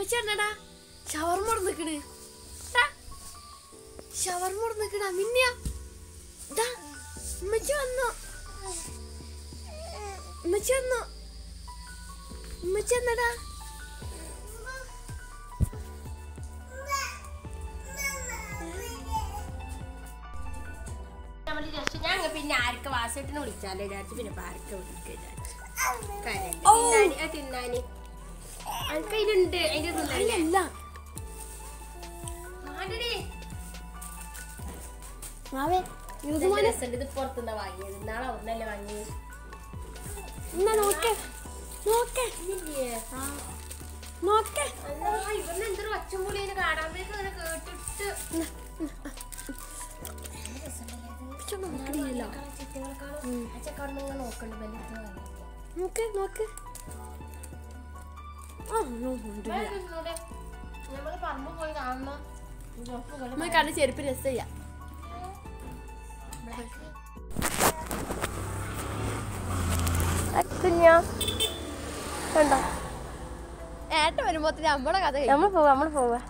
ഉമ്മച്ചേട്ടനടാ ഷവർമ നിക്കണ് ഷവർമ നിക്കടാ മിന്നിയ ദാ ഉമ്മച്ചി വന്നു ഉമ്മച്ചി വന്നു ഉമ്മച്ചി വന്നടാ നമ്മള് just ഞങ്ങ പിന്നെ ആർക്ക് വാസട്ടിനെ വിളിച്ചാലോ വിചാരിച്ചു പിന്നെ ഇപ്പൊ ആർക്ക് വിളിക്കുക വിചാരിച്ചു കരണ്ട് തിന്നാന് ആ തിന്നാന് അനക്ക് അതിലുണ്ട് അതിന്റെ തിന്നല്ലേ അല്ല ആണ്ടടി. മാവേ ഇത് ഇതെന്ത് രസമുണ്ട്. ഇത് പുറത്തുനിന്നാ വാങ്ങിയത് നാളെ അവിടുന്നല്ലേ വാങ്ങിയത് എന്നാ നോക്കേ നോക്കേ ഇല്ലേ? നോക്കേ അല്ലാ, ഇവിടുന്ന് എന്തൊരു ഒച്ചമ്പുളി കാടാമ്പേക്ക് ഇങ്ങനെ കേട്ടിട്ട് നോക്കണില്ലല്ലോ നോക്കണ്ട് നോക്ക് നോക്ക് ആ ഒന്നുമില്ല നമ്മള് പറമ്പ് പോയി കാണണം നമ്മൾ കണ്ട് ചെരുപ്പ് രസം ചെയ്യാം കുഞ്ഞാ കണ്ടോ ഏട്ട വരുമ്പോ നമ്മുടെ കഥ നമ്മൾ പോവാ നമ്മൾ പോവാ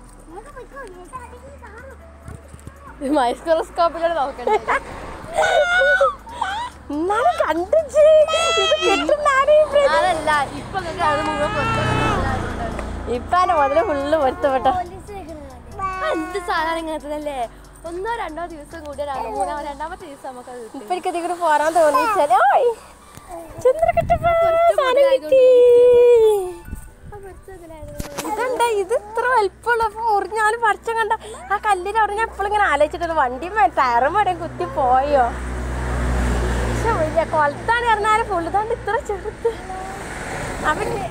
മൈക്രോസ്കോപ്പിലൂടെ നോക്കണ്ടേ എന്നാലും കണ്ടിച്ച് ഇത് കിട്ടുന്നാണ് അതല്ല ഇപ്പൊ നിങ്ങൾക്ക് അത് മുഴുവൻ പൊരുത്തപ്പെട്ടതാണ്. ഇപ്പാന്റെ മുതല് ഫുള്ള് പൊരുത്തപ്പെട്ട ആ, എന്ത് സാധനം ഇങ്ങനത്തതല്ലേ ഒന്നോ രണ്ടോ ദിവസം കൂടി മൂന്നാമത് രണ്ടാമത്തെ ദിവസം നമുക്ക് അത് ഇപ്പൊ എനിക്ക് ഇതികൂടെ പോരാൻ തോന്നിച്ചാല് ഓയ് ചന്ദ്രകെട്ടപ്പോ സാധനം കിട്ടി ഇതെന്താ ഇത് ഇത്ര വലിപ്പമുള്ള അപ്പൊ ഉറിഞ്ഞാലും പറിച്ച കണ്ട ആ കല്ലിൽ അവിടെ ഞാൻ എപ്പോഴും ഇങ്ങനെ ആലോചിച്ചിട്ട് വണ്ടി ടയറും എവിടെയും കുത്തി പോയോ പക്ഷെ വലിയ കൊളത്താണ് പറഞ്ഞാലും ഫുള്ള് താണ്ട് ഇത്ര ചെറുത്ത് അവന്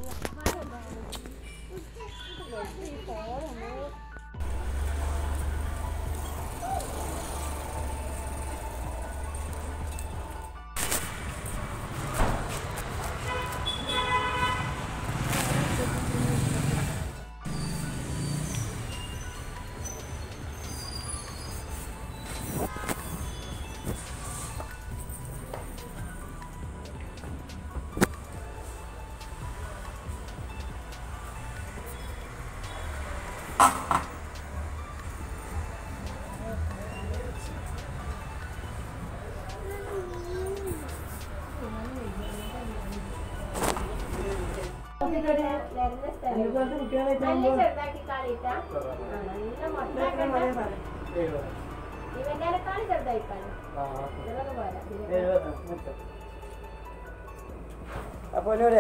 അപ്പൊ ഒന്നൂടെ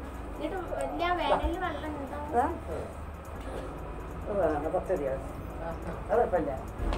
പത്തരിയാ അത് കുഴപ്പമില്ല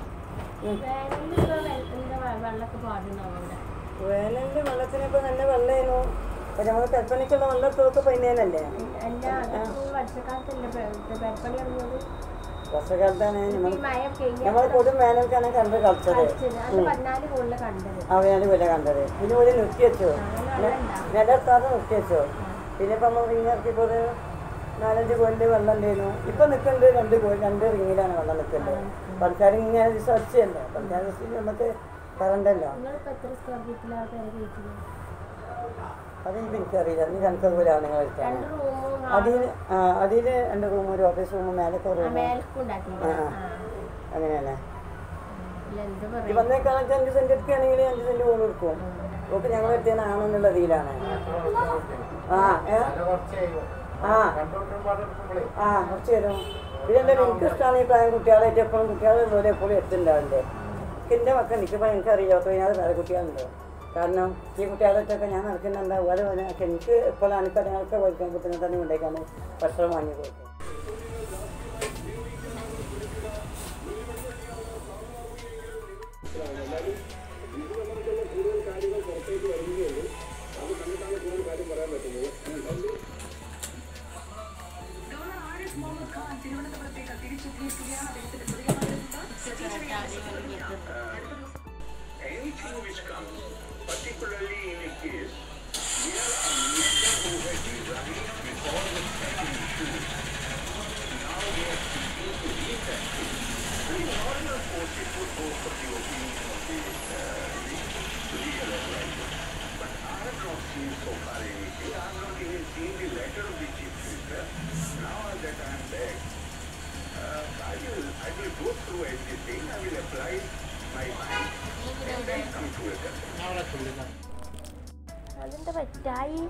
വെള്ളമൊക്കെ പാടുണ്ടാവുന്നുണ്ട് വേനലിന്റെ വെള്ളത്തിന് ഇപ്പൊ നല്ല വെള്ളമായിരുന്നു അപ്പൊ ഞമ്മള് കൽപ്പനയ്ക്കുള്ള വെള്ളം തോക്ക് പൈനേനല്ലേ അല്ല വർഷക്കാലത്തല്ലേ പെരപ്പണി ഇറങ്ങിയത് വർഷകാലത്താണ് നമ്മൾ ഈ മഴ കഴിഞ്ഞ നമ്മൾ കൊടും വേനൽക്കാണ് കണ്ട് കളിച്ചത് അത് പതിനാല് കൂടുതൽ കണ്ടത് അവയാണ് വില കണ്ടത് പിന്നെ ഒരു നിർത്തി വെച്ചു നിലത്താതെ നിർത്തി വെച്ചു പിന്നെ ഇപ്പൊ നമ്മൾ റിങ്ങിറക്കി പോയത് നാലഞ്ച് കോലില് വെള്ളം ഉണ്ടായിരുന്നു ഇപ്പൊ നിൽക്കുന്നത് രണ്ട് കോലി രണ്ട് റിങ്ങിലാണ് വെള്ളം നിൽക്കുന്നത് പണിക്കാർ ഇങ്ങനെ സെർച്ച് ചെയ്യണ്ടേ പണിക്കാർ നമുക്ക് കറണ്ടല്ലോ നിങ്ങളിപ്പോ എത്ര സ്ക്വയർ ഫീറ്റിലാണ് പെര കഴിക്കുന്നത് അത് എനിക്കറിയില്ല നീ കണക്ക് പോലാണ് നിങ്ങൾ എടുത്തത് രണ്ട് റൂമും അതിൽ അതിൽ രണ്ട് റൂം ഒരു ഓഫീസ് റൂം മേലത്തെ റൂം മേലക്കുണ്ടാക്കിയില്ല ആ, അങ്ങനെയല്ലേ എന്ത് ഈ പറയാ വന്നേക്കാളത്ത് അഞ്ച് സെന്റ് എടുക്കുകയാണെങ്കിൽ അഞ്ച് സെന്റ് പോലും എടുക്കും ഓക്കെ ഞങ്ങൾ എടുത്തത് ആണെന്നുള്ള ഇതിലാണ് ആ ഏ? ആ ആ കുറച്ച് തരും പിന്നെ എനിക്ക് ഇഷ്ടമാണ് ഈ പ്രായം കുട്ടികളായിട്ട് എപ്പോഴും കുട്ടികളെ പോലെ എപ്പോഴും എത്തുണ്ടാവില്ലേ എൻ്റെ മക്കൾ എനിക്കിപ്പോൾ എനിക്കറിയില്ല പത്ത് പതിനാറ് പേരെ കുട്ടികളുണ്ട് കാരണം ഈ കുട്ടികളായിട്ടൊക്കെ ഞാൻ നടക്കുന്നുണ്ടാവും അതുപോലെ എനിക്ക് എപ്പോഴാണ് ഇപ്പം ഞങ്ങൾക്ക് പോയിക്കാൻ ബുദ്ധിമുട്ടാണ് കൊണ്ടേക്കാണ് ഭക്ഷണം വാങ്ങി കൊടുക്കും anything which comes, particularly in a case where a minister who had resigned before the second issue, now they are seeking to re-elect him. The normal course it would go for the opinion of the uh, re-elect. But I have not seen so far anything. I have not even seen the letter of the chief minister. Now that I am there, I will, I will go through everything. I will apply my mind and then come to a conclusion. അതെന്താ പറ്റായി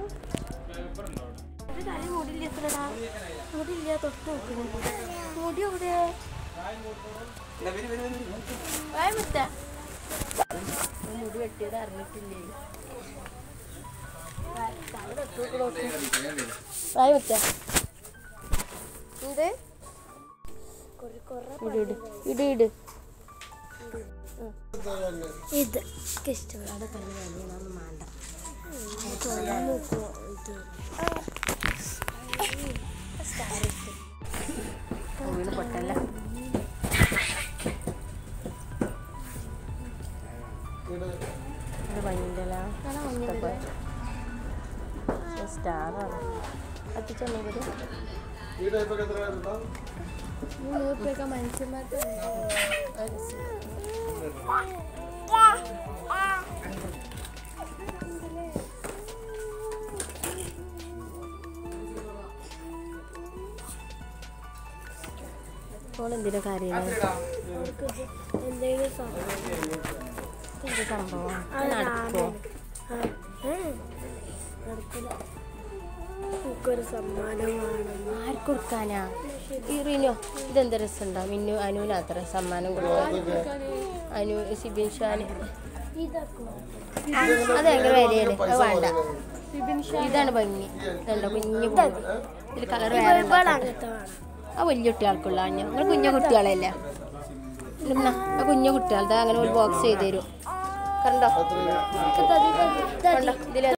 ഒരു തല മുടിയില്ല എത്രടാ മുടിയില്ല തൊട്ട് നോക്കുന്നു മുടി എവിടെ വായ മുത്ത മുടി വെട്ടിയത് അറിഞ്ഞിട്ടില്ലേ തല തൊട്ട് നോക്ക് നോക്ക് വായ മുത്ത എന്ത് ഇട് ഇട് ഇട് ഇട് ഇത് ഇഷ്ടമുള്ള കല്ല് വേണമെന്നൊന്നും വേണ്ട വീണ് പൊട്ടല്ല ഇത് ഭംഗിണ്ടല്ല സ്റ്റാറാണ് കത്തിച്ചൊന്നും കൂടി നൂറുപ്യൊക്കെ മനുഷ്യന്മാർക്ക് ഇപ്പോൾ എന്തിനാ കാര്യമാണ് എന്തെങ്കിലും സംഭവം നടക്കുമോ നമുക്കൊരു സമ്മാനമാണ് ആർക്ക് കൊടുക്കാനാ ഈ റിനോ ഇതെന്ത് രസമുണ്ടോ മിന്നു അനുവിന് അത്ര സമ്മാനം കൊടുക്കാൻ അനു സിബിൻ ഷാന് അത് ഭയങ്കര വിലയാണ് അത് വേണ്ട ഇതാണ് ഭംഗി ഇതുണ്ടോ കുഞ്ഞു പൂവ് ഇതിൽ കളർ വേറെ ഉണ്ടാക്കാം. ആ വലിയ കുട്ടികൾക്കുള്ള ഞങ്ങൾ കുഞ്ഞു കുട്ടികളല്ലേ ഇന്നാ, ആ കുഞ്ഞു കുട്ടികളുടെ അങ്ങനെ ഒരു ബോക്സ് ചെയ്ത് തരും കണ്ടോ കണ്ടോ ഇതിൽ